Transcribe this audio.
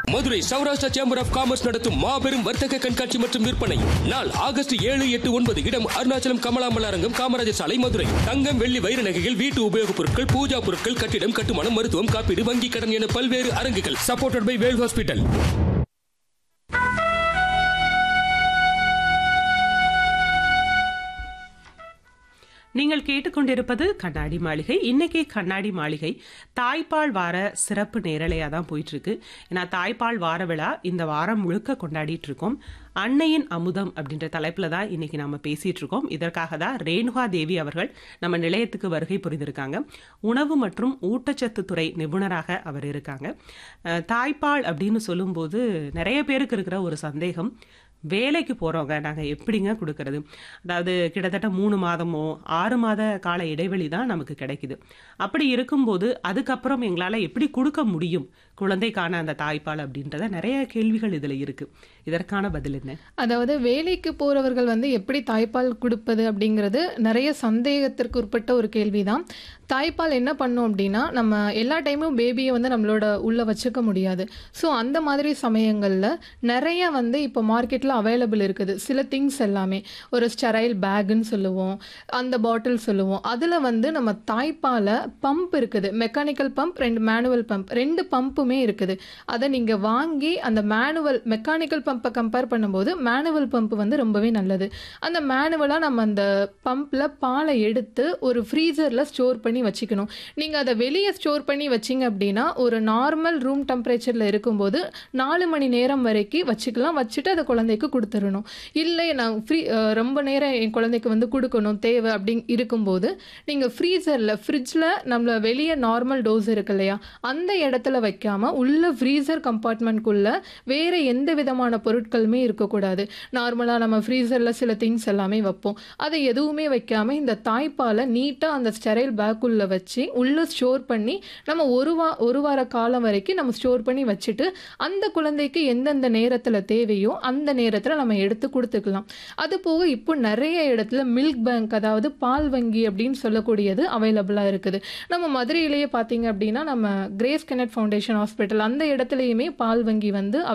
Madurai Saurashtra chamber of commerce நடத்தும் மாபெரும் வர்த்தக கண்காட்சி மற்றும் விற்பனை நாள் ஆகஸ்ட் ஏழு எட்டு ஒன்பது இடம் அருணாச்சலம் கமலாம்பல் அரங்கம் காமராஜர் சாலை மதுரை தங்கம் வெள்ளி வைர நகைகள் வீட்டு உபயோகப் பொருட்கள் பூஜா பொருட்கள் கட்டிடம் கட்டுமானம் மருத்துவம் காப்பீடு வங்கி கடன் என பல்வேறு அரங்குகள் சப்போர்ட்டட் பை வேல் ஹாஸ்பிட்டல் நீங்கள் கேட்டுக்கொண்டிருப்பது கண்ணாடி மாளிகை இன்னைக்கு கண்ணாடி மாளிகை தாய்ப்பால் வார சிறப்பு நேரலையாக தான் போயிட்டு இருக்கு ஏன்னா தாய்ப்பால் வார விழா இந்த வாரம் முழுக்க கொண்டாடிட்டு இருக்கோம் அன்னையின் அமுதம் அப்படின்ற தலைப்பில் தான் இன்னைக்கு நாம பேசிட்டு இருக்கோம் இதற்காக தான் ரேணுகா தேவி அவர்கள் நம்ம நிலையத்துக்கு வருகை புரிந்திருக்காங்க உணவு மற்றும் ஊட்டச்சத்து துறை நிபுணராக அவர் இருக்காங்க அஹ், தாய்ப்பால் அப்படின்னு சொல்லும்போது நிறைய பேருக்கு இருக்கிற ஒரு சந்தேகம் வேலைக்கு போகிறவங்க நாங்கள் எப்படிங்க கொடுக்கறது அதாவது கிட்டத்தட்ட மூணு மாதமோ ஆறு மாத கால இடைவெளி தான் நமக்கு கிடைக்குது அப்படி இருக்கும்போது அதுக்கப்புறம் எங்களால் எப்படி கொடுக்க முடியும் குழந்தைக்கான அந்த தாய்ப்பால் அப்படின்றத நிறைய கேள்விகள் இதில் இருக்குது இதற்கான பதில் என்ன அதாவது வேலைக்கு போறவர்கள் வந்து எப்படி தாய்ப்பால் கொடுப்பது அப்படிங்கிறது நிறைய சந்தேகத்திற்கு உட்பட்ட ஒரு கேள்விதான் தாய்ப்பால் என்ன பண்ணும் அப்படின்னா நம்ம எல்லா டைமும் பேபியை வந்து நம்மளோட உள்ள வச்சுக்க முடியாது ஸோ அந்த மாதிரி சமயங்களில் நிறைய வந்து இப்போ மார்க்கெட்டில் அவைலபிள் இருக்குது சில திங்ஸ் எல்லாமே ஒரு ஸ்டெரைல் பேக்குன்னு சொல்லுவோம் அந்த பாட்டில் சொல்லுவோம் அதில் வந்து நம்ம தாய்ப்பாலை பம்ப் இருக்குது மெக்கானிக்கல் பம்ப் ரெண்டு மேனுவல் பம்ப் ரெண்டு பம்புமே இருக்குது அதை நீங்கள் வாங்கி அந்த மேனுவல் மெக்கானிக்கல் பம்பை கம்பேர் பண்ணும்போது மேனுவல் பம்ப் வந்து ரொம்பவே நல்லது அந்த மேனுவலாக நம்ம அந்த பம்பில் பாலை எடுத்து ஒரு ஃப்ரீசரில் ஸ்டோர் பண்ணி வச்சுக்கணும் நீங்கள் அதை வெளியே ஸ்டோர் பண்ணி வச்சிங்க அப்படின்னா ஒரு நார்மல் ரூம் டெம்பரேச்சரில் இருக்கும்போது நாலு மணி நேரம் வரைக்கும் வச்சுக்கலாம் வச்சுட்டு அதை குழந்தைக்கு கொடுத்துடணும் இல்லை நான் ஃப்ரீ ரொம்ப நேரம் என் குழந்தைக்கு வந்து கொடுக்கணும் தேவை அப்படி இருக்கும்போது நீங்கள் ஃப்ரீசரில் ஃப்ரிட்ஜில் நம்மள வெளியே நார்மல் டோஸ் இருக்கு இல்லையா அந்த இடத்துல வைக்காம உள்ள ஃப்ரீசர் கம்பார்ட்மெண்ட்குள்ளே வேறு எந்த விதமான பொருட்களுமே இருக்கக்கூடாது நார்மலாக நம்ம ஃப்ரீசரில் சில திங்ஸ் எல்லாமே வைப்போம் அதை எதுவுமே வைக்காம இந்த தாய்ப்பாலை நீட்டாக அந்த ஸ்டெரைல் பேக்குள்ளே வச்சு உள்ளே ஸ்டோர் பண்ணி நம்ம ஒரு வா ஒரு வார காலம் வரைக்கும் நம்ம ஸ்டோர் பண்ணி வச்சுட்டு அந்த குழந்தைக்கு எந்தெந்த நேரத்தில் தேவையோ அந்த நேரத்தில் நம்ம எடுத்து கொடுத்துக்கலாம் அது போக இப்போ நிறைய இடத்துல மில்க் பேங்க் அதாவது பால் வங்கி அப்படின்னு சொல்லக்கூடியது அவைலபிளாக இருக்குது நம்ம மதுரையிலேயே பார்த்தீங்க அப்படின்னா நம்ம கிரேஸ் கெனட் ஃபவுண்டேஷன் ஹாஸ்பிட்டல் அந்த இடத்துலையுமே பால் வங்கி வந்து